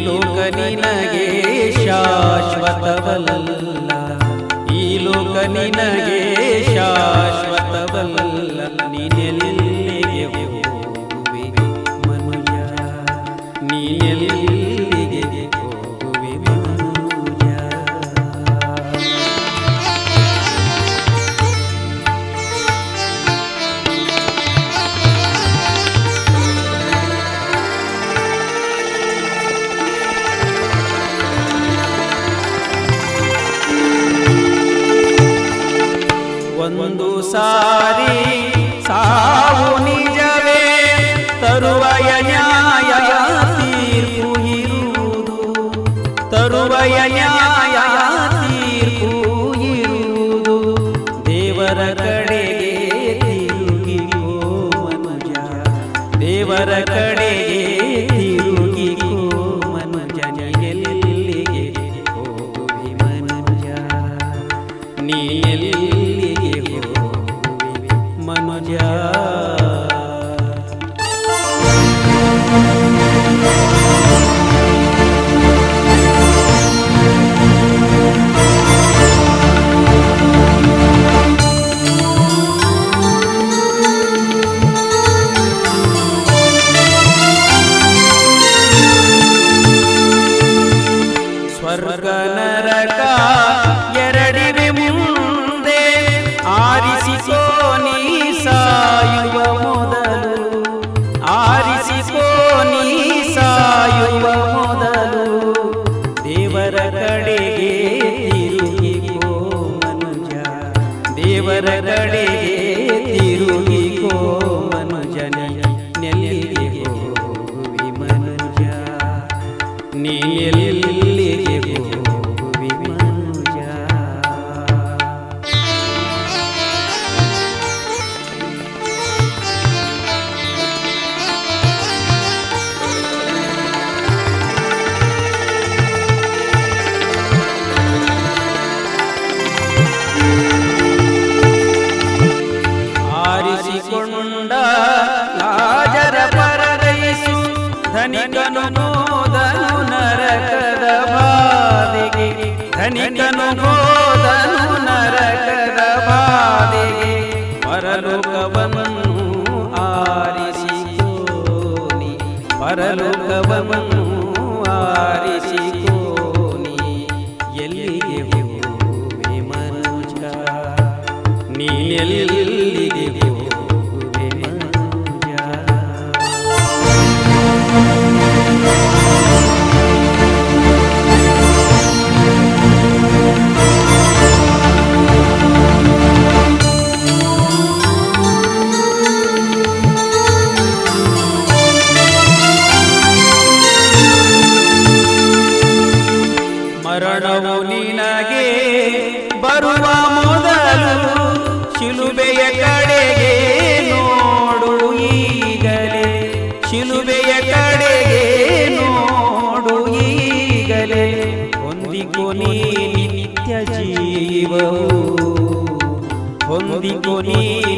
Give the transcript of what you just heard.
ಲೋಕ ನಿನಗೆ ಶಾಶ್ವತವಲ್ಲ ಈ ಲೋಕ ನಿನಗೆ ಶಾಶ್ವತವಲ್ಲ ನೀನೆಲ್ಲಿಗೆ ಹೋಗುವೆ ಮನುಜ ನೀನೆಲ್ಲಿಗೆ ಹೋಗುವೆ ಮನುಜ ಒಂದು ಸಾರಿ ಸಾವು ನಿಜವೇ ತರುವಯ ನ್ಯಾಯ ತೀರ್ಪು ಇರುವುದು ತರುವಯ ನ್ಯಾಯ ತೀರ್ಪು ಇರುವುದು ದೇವರ ಕಡೆಗೆ ತಿರುಗಿಕೋ ಮನುಜ ದೇವರ ಕಡೆಗೆ ತಿರುಗಿಕೋ ಮನುಜ ಎಲ್ಲಿಗೆ ಹೋಗುವಿ ಮನುಜ ನೀ ಎಲ್ಲಿಗೆ ಹೋಗುವೆ ಮನುಜ ಸ್ವರ್ಗ ನರಕ ಎರಡಿವೆ ಮುಂದೆ ಆರಿಸಿಕೋ ನೀ ಸಾಯುವ ಮೊದಲು ಆರಿಸಿಕೋ ನೀ ಸಾಯುವ ಮೊದಲು ದೇವರ ಕಡೆಗೆ ತಿರುಗಿಕೋ ಮನುಜ ದೇವರ ಕಡೆಗೆ ತಿರುಗಿಕೋ ಮನುಜನ ನೆಲ್ಲಿಗೆ ಹೋಗುವಿ ಮನುಜ ನೀ ಎಲ್ಲಿಗೆ ಹೋಗುವಿ ಮನುಜ ಆರಿಸಿಕೊಂಡ ಲಾಜರ ಪರಗೈಸು ಧನಿಕನು ಹೋದನು ನರಕದ ಬಾಧೆಗೆ ಧನಿಕನು ಹೋದನು ನರಕದ ಬಾಧೆಗೆ ಪರಲೋಕವನ್ನು ಆರಿಸಿಕೋನಿ ಪರಲೋಕವನ್ನು ಆರಿಸಿಕೋನಿ ಎಲ್ಲಿಗೆ ಹೋಗುವೆ ಮನುಜ ನೀನೆಲ್ಲಿಗೆ ಹೋಗುವೆ ಮನುಜ ಮರಣವು ನಿನಗೆ ಬರುವ ಮೊದಲು ಶಿಲುಬೆಯ ಕಡೆಗೆ ನೋಡು ಈಗಲೇ ಶಿಲುಬೆಯ ಕಡೆಗೆ ನೋಡು ಈಗಲೇ ಹೊಂದಿಕೊ ನೀ ನಿತ್ಯ ಜೀವವು ಹೊಂದಿಕೊ ನೀ